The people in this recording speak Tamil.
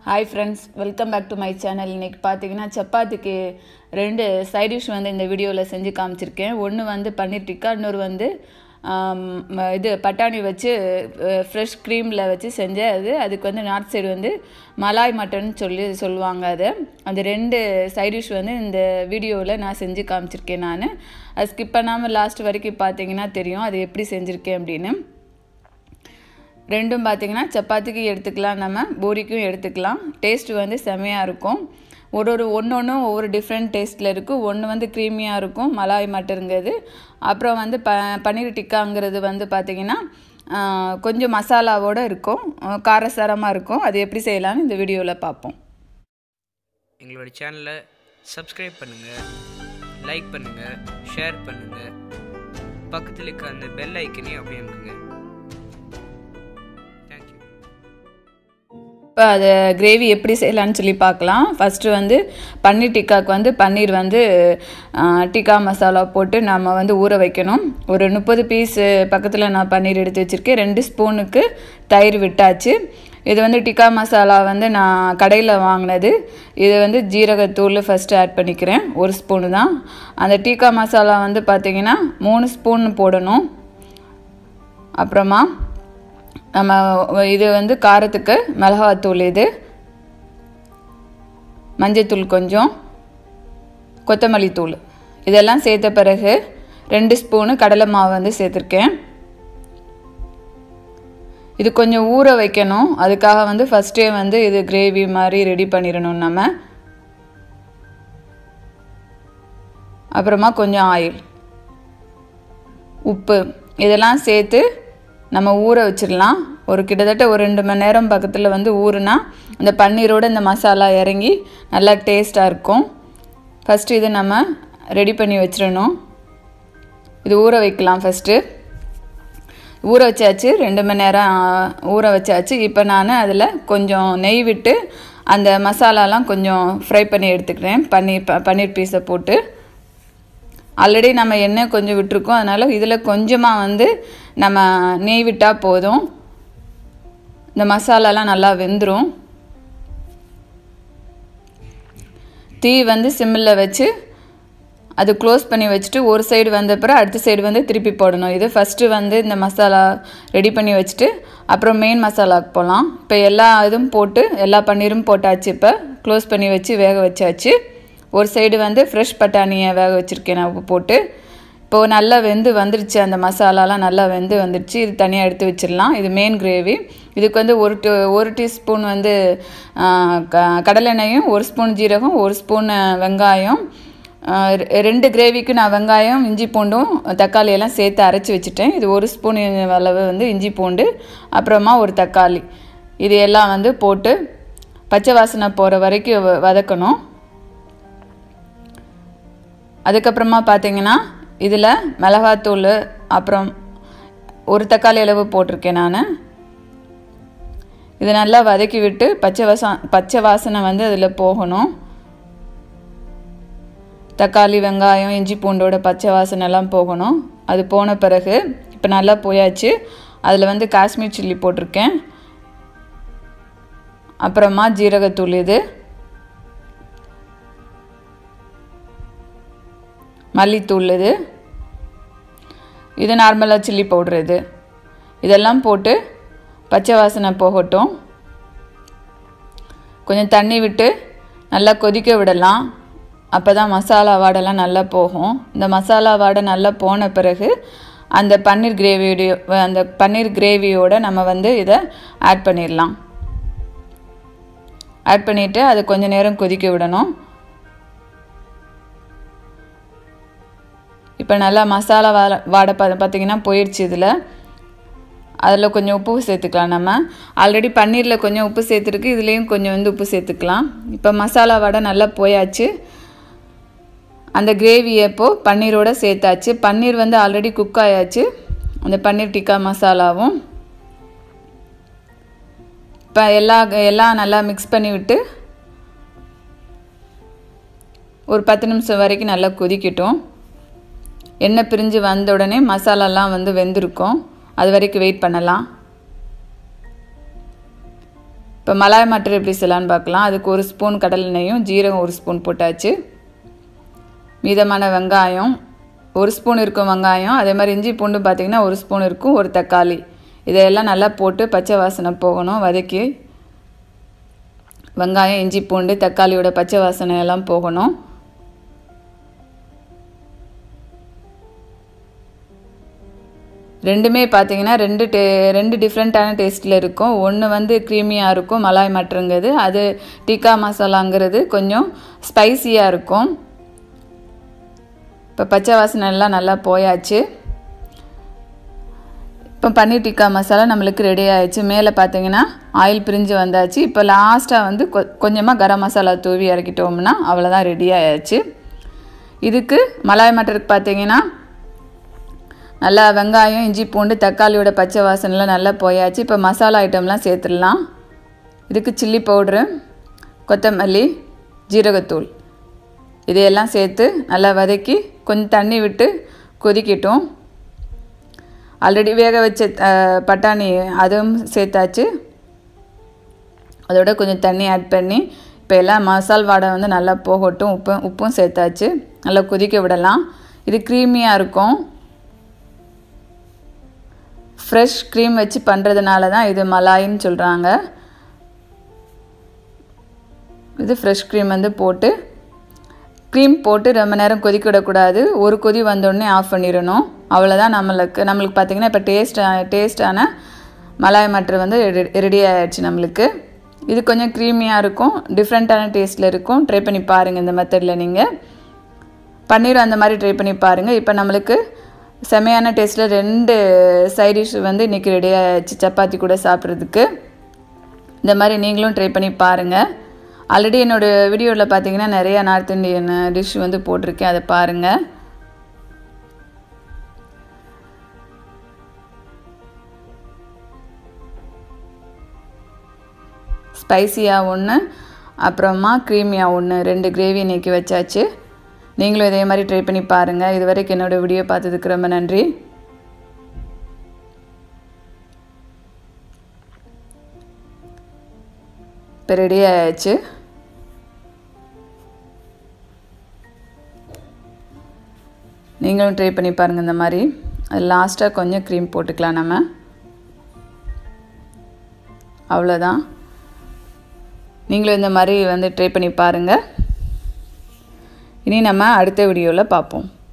hi friends welcome back to my channel இன்றைக்கி பார்த்தீங்கன்னா சப்பாத்திக்கு ரெண்டு சைட் டிஷ் வந்து இந்த வீடியோவில் செஞ்சு காமிச்சிருக்கேன் ஒன்று வந்து பன்னீர் டிக்கா இன்னொரு வந்து ஆம், ம- இது பட்டாணி வச்சு ஃப்ரெஷ் க்ரீமில் வச்சு செஞ்ச அது அதுக்கு வந்து நார்த் சைடு வந்து மலாய் மட்டன் சொல்லி சொல்லுவாங்க அது அந்த ரெண்டு சைட் டிஷ் வந்து இந்த வீடியோவில் நான் செஞ்சு காமிச்சிருக்கேன் நான் அது ஸ்கிப் பண்ணாமல் லாஸ்ட் வரைக்கும் பார்த்தீங்கன்னா தெரியும் அது எப்படி செஞ்சுருக்கேன் அப்படின்னு ரெண்டும் பார்த்தீங்கன்னா சப்பாத்திக்கு எடுத்துக்கலாம் நம்ம பூரிக்கும் எடுத்துக்கலாம் டேஸ்ட் வந்து செமையாக இருக்கும் ஒரு ஒரு ஒன்று ஒன்றும் ஒவ்வொரு டிஃப்ரெண்ட் டேஸ்ட்டில் இருக்கும் ஒன்று வந்து க்ரீமியாக இருக்கும் மலாய் மட்டருங்கிறது அப்புறம் வந்து ப பன்னீர் டிக்காங்கிறது வந்து பார்த்திங்கன்னா ஆஹ், கொஞ்சம் மசாலாவோடு இருக்கும் ஆஹ், காரசாரமாக இருக்கும் அது எப்படி செய்யலாம்னு இந்த வீடியோவில் பார்ப்போம் எங்களோட சேனலை சப்ஸ்கிரைப் பண்ணுங்கள் லைக் பண்ணுங்கள் ஷேர் பண்ணுங்கள் பக்கத்தில் இருக்க அந்த பெல் ஐக்கனையும் அப்படியே அமுக்குங்க தேங்க்யூ இப்போ அதை கிரேவி எப்படி செய்யலான்னு சொல்லி பார்க்கலாம் ஃபஸ்ட்டு வந்து பன்னீர் டிக்காக்கு வந்து பன்னீர் வந்து ஆ, டிக்கா மசாலா போட்டு நம்ம வந்து ஊற வைக்கணும் ஒரு முப்பது பீஸ் பக்கத்தில் நான் பன்னீர் எடுத்து வச்சுருக்கேன் ரெண்டு ஸ்பூனுக்கு தயிர் விட்டாச்சு இது வந்து டிக்கா மசாலா வந்து நான் கடையில் வாங்கினது இது வந்து ஜீரகத்தூள் ஃபஸ்ட்டு ஆட் பண்ணிக்கிறேன் ஒரு ஸ்பூனு தான் அந்த டிக்கா மசாலா வந்து பார்த்திங்கன்னா மூணு ஸ்பூன் போடணும் அப்புறமா நம்ம இது வந்து காரத்துக்கு மிளகாத்தூள் இது மஞ்சத்தூள் கொஞ்சம் கொத்தமல்லி தூள் இதெல்லாம் சேர்த்த பிறகு ரெண்டு ஸ்பூனு கடலை மாவு வந்து சேர்த்துருக்கேன் இது கொஞ்சம் ஊற வைக்கணும் அதுக்காக வந்து ஃபஸ்ட்டே வந்து இது கிரேவி மாதிரி ரெடி பண்ணிடணும் நம்ம அப்புறமா கொஞ்சம் ஆயில் உப்பு இதெல்லாம் சேர்த்து நம்ம ஊற வச்சிடலாம் ஒரு கிட்டத்தட்ட ஒரு ரெண்டு மணி நேரம் பக்கத்தில் வந்து ஊறுனா இந்த பன்னீரோட இந்த மசாலா இறங்கி நல்லா டேஸ்ட்டாக இருக்கும் ஃபஸ்ட்டு இது நம்ம ரெடி பண்ணி வச்சிடணும் இது ஊற வைக்கலாம் ஃபஸ்ட்டு ஊற வச்சாச்சு ரெண்டு மணி நேரம் ஆ, ஊற வச்சாச்சு இப்போ நான் அதில் கொஞ்சம் நெய் விட்டு அந்த மசாலாலாம் கொஞ்சம் ஃப்ரை பண்ணி எடுத்துக்கிறேன் பன்னீர் ப- பன்னீர் பீஸை போட்டு ஆல்ரெடி நம்ம எண்ணெய் கொஞ்சம் விட்டுருக்கோம் அதனால் இதில் கொஞ்சமாக வந்து நம்ம நெய் விட்டால் போதும் இந்த மசாலாலாம் நல்லா வெந்துடும் தீ வந்து சிம்மில் வச்சு அது க்ளோஸ் பண்ணி வச்சுட்டு ஒரு சைடு வந்த பிறகு அடுத்த சைடு வந்து திருப்பி போடணும் இது ஃபஸ்ட்டு வந்து இந்த மசாலா ரெடி பண்ணி வச்சுட்டு அப்புறம் மெயின் மசாலாவுக்கு போகலாம் இப்போ எல்லா இதுவும் போட்டு எல்லா பன்னீரும் போட்டாச்சு இப்போ க்ளோஸ் பண்ணி வச்சு வேக வச்சாச்சு ஒரு சைடு வந்து ஃப்ரெஷ் பட்டாணியை வேக வச்சுருக்கேன் நான் உப்பு போட்டு இப்போது நல்லா வெந்து வந்துருச்சு அந்த மசாலாலாம் நல்லா வெந்து வந்துருச்சு இது தனியாக எடுத்து வச்சிடலாம் இது மெயின் கிரேவி இதுக்கு வந்து ஒரு டீ ஒரு டீஸ்பூன் வந்து ஆ, க- கடலெண்ணெயும் ஒரு ஸ்பூன் ஜீரகம் ஒரு ஸ்பூன் வெங்காயம் ஆ, ரெ- ரெண்டு கிரேவிக்கு நான் வெங்காயம் இஞ்சி பூண்டும் தக்காளி எல்லாம் சேர்த்து அரைச்சி வச்சுட்டேன் இது ஒரு ஸ்பூன் அளவு வந்து இஞ்சி பூண்டு அப்புறமா ஒரு தக்காளி இது எல்லாம் வந்து போட்டு பச்சை வாசனை போகிற வரைக்கும் வ- வதக்கணும் அதுக்கப்புறமா பார்த்தீங்கன்னா இதில் மிளகாத்தூள் அப்புறம் ஒரு தக்காளி அளவு போட்டிருக்கேன் நான் இது நல்லா வதக்கி விட்டு பச்சை வாச பச்சை வாசனை வந்து அதில் போகணும் தக்காளி வெங்காயம் இஞ்சி பூண்டோட பச்சை வாசனை எல்லாம் போகணும் அது போன பிறகு இப்போ நல்லா போயாச்சு அதில் வந்து காஷ்மீர் சில்லி போட்டிருக்கேன் அப்புறமா ஜீரகத்தூள் இது மல்லித்தூள் இது இது நார்மலாக சில்லி பவுடர் இது இதெல்லாம் போட்டு பச்சை வாசனை போகட்டும் கொஞ்சம் தண்ணி விட்டு நல்லா கொதிக்க விடலாம் அப்போ தான் மசாலா வாடெல்லாம் நல்லா போகும் இந்த மசாலா வாடை நல்லா போன பிறகு அந்த பன்னீர் கிரேவியோடைய அந்த பன்னீர் கிரேவியோட நம்ம வந்து இதை ஆட் பண்ணிடலாம் ஆட் பண்ணிவிட்டு அது கொஞ்ச நேரம் கொதிக்க விடணும் இப்போ நல்லா மசாலா வாட வாடை பா பார்த்தீங்கன்னா போயிடுச்சு இதில் அதில் கொஞ்சம் உப்பு சேர்த்துக்கலாம் நம்ம ஆல்ரெடி பன்னீரில் கொஞ்சம் உப்பு சேர்த்துருக்கு இதுலேயும் கொஞ்சம் வந்து உப்பு சேர்த்துக்கலாம் இப்போ மசாலா வடை நல்லா போயாச்சு அந்த கிரேவி அப்போ பன்னீரோட சேர்த்தாச்சு பன்னீர் வந்து ஆல்ரெடி குக் ஆயாச்சு அந்த பன்னீர் டிக்கா மசாலாவும் இப்போ எல்லா எல்லாம் நல்லா மிக்ஸ் பண்ணி விட்டு ஒரு பத்து நிமிஷம் வரைக்கும் நல்லா கொதிக்கட்டும் எண்ணெய் பிரிஞ்சு வந்த உடனே மசாலாலாம் வந்து வெந்திருக்கும் அது வரைக்கும் வெயிட் பண்ணலாம் இப்போ இப்போ மலாய் மட்டர் எப்படி செய்யலான்னு பார்க்கலாம் அதுக்கு ஒரு ஸ்பூன் கடல் எண்ணெயும் ஜீரகம் ஒரு ஸ்பூன் போட்டாச்சு மீதமான வெங்காயம் ஒரு ஸ்பூன் இருக்கும் வெங்காயம் அதே மாதிரி இஞ்சி பூண்டு பார்த்திங்கன்னா ஒரு ஸ்பூன் இருக்கும் ஒரு தக்காளி இதையெல்லாம் நல்லா போட்டு பச்சை வாசனை போகணும் வதக்கி வெங்காயம் இஞ்சி பூண்டு தக்காளியோட பச்சை வாசனை எல்லாம் போகணும் ரெண்டுமே பார்த்தீங்கன்னா ரெண்டு டே ரெண்டு டிஃப்ரெண்ட்டான டேஸ்ட்டில் இருக்கும் ஒன்று வந்து க்ரீமியாக இருக்கும் மலாய் மட்டருங்கிறது அது டிக்கா மசாலாங்கிறது கொஞ்சம் ஸ்பைசியாக இருக்கும் இப்போ பச்சை வாசனை எல்லாம் நல்லா போயாச்சு இப்போ பன்னீர் டிக்கா மசாலா நம்மளுக்கு ரெடி ஆயிடுச்சு மேலே பார்த்தீங்கன்னா ஆயில் பிரிஞ்சு வந்தாச்சு இப்போ லாஸ்ட்டாக வந்து கொ கொஞ்சமாக கரம் மசாலா தூவி இறக்கிட்டோம்னா அவ்வளோதான் ரெடி ஆயாச்சு இதுக்கு மலாய் மட்டருக்கு பார்த்தீங்கன்னா நல்லா வெங்காயம் இஞ்சி பூண்டு தக்காளியோட பச்சை வாசனைலாம் நல்லா போயாச்சு இப்போ மசாலா ஐட்டம்லாம் சேர்த்துடலாம் இதுக்கு சில்லி பவுட்ரு கொத்தமல்லி ஜீரகத்தூள் இதையெல்லாம் சேர்த்து நல்லா வதக்கி கொஞ்சம் தண்ணி விட்டு கொதிக்கட்டும் ஆல்ரெடி வேக வச்ச பட்டாணி அதுவும் சேர்த்தாச்சு அதோட கொஞ்சம் தண்ணி ஆட் பண்ணி இப்போ எல்லாம் மசால் வாடை வந்து நல்லா போகட்டும் உப்பு உப்பும் சேர்த்தாச்சு நல்லா கொதிக்க விடலாம் இது க்ரீமியாக இருக்கும் ஃப்ரெஷ் க்ரீம் வச்சு பண்ணுறதுனால தான் இது மலாயின்னு சொல்கிறாங்க இது ஃப்ரெஷ் க்ரீம் வந்து போட்டு க்ரீம் போட்டு ரொம்ப நேரம் கொதிக்க விடக்கூடாது ஒரு கொதி வந்தோடனே ஆஃப் பண்ணிடணும் அவ்வளோதான் நம்மளுக்கு நம்மளுக்கு பார்த்திங்கன்னா இப்போ டேஸ்ட் டேஸ்டான மலாய் மட்டர் வந்து ரெடி ஆகிடுச்சு நம்மளுக்கு இது கொஞ்சம் க்ரீமியாக இருக்கும் டிஃப்ரெண்ட்டான டேஸ்ட்டில் இருக்கும் ட்ரை பண்ணி பாருங்கள் இந்த மெத்தடில் நீங்கள் பன்னீர் அந்த மாதிரி ட்ரை பண்ணி பாருங்கள் இப்போ நம்மளுக்கு செமையான டேஸ்ட்டில் ரெண்டு சைட் டிஷ் வந்து இன்றைக்கி ரெடி ஆகிடுச்சு சப்பாத்தி கூட சாப்பிட்றதுக்கு இந்த மாதிரி நீங்களும் ட்ரை பண்ணி பாருங்கள் ஆல்ரெடி என்னோடய வீடியோவில் பார்த்தீங்கன்னா நிறையா நார்த் இந்தியன் டிஷ் வந்து போட்டிருக்கேன் அதை பாருங்கள் ஸ்பைசியாக ஒன்று அப்புறமா க்ரீமியாக ஒன்று ரெண்டு கிரேவி இன்றைக்கி வச்சாச்சு நீங்களும் இதே மாதிரி ட்ரை பண்ணி பாருங்கள் இது வரைக்கும் என்னோடய வீடியோ பார்த்ததுக்கு ரொம்ப நன்றி இப்போ ரெடி ஆயாச்சு நீங்களும் ட்ரை பண்ணி பாருங்கள் இந்த மாதிரி அது லாஸ்ட்டாக கொஞ்சம் க்ரீம் போட்டுக்கலாம் நம்ம அவ்வளோதான் நீங்களும் இந்த மாதிரி வந்து ட்ரை பண்ணி பாருங்கள் இனி நம்ம அடுத்த வீடியோவில் பார்ப்போம்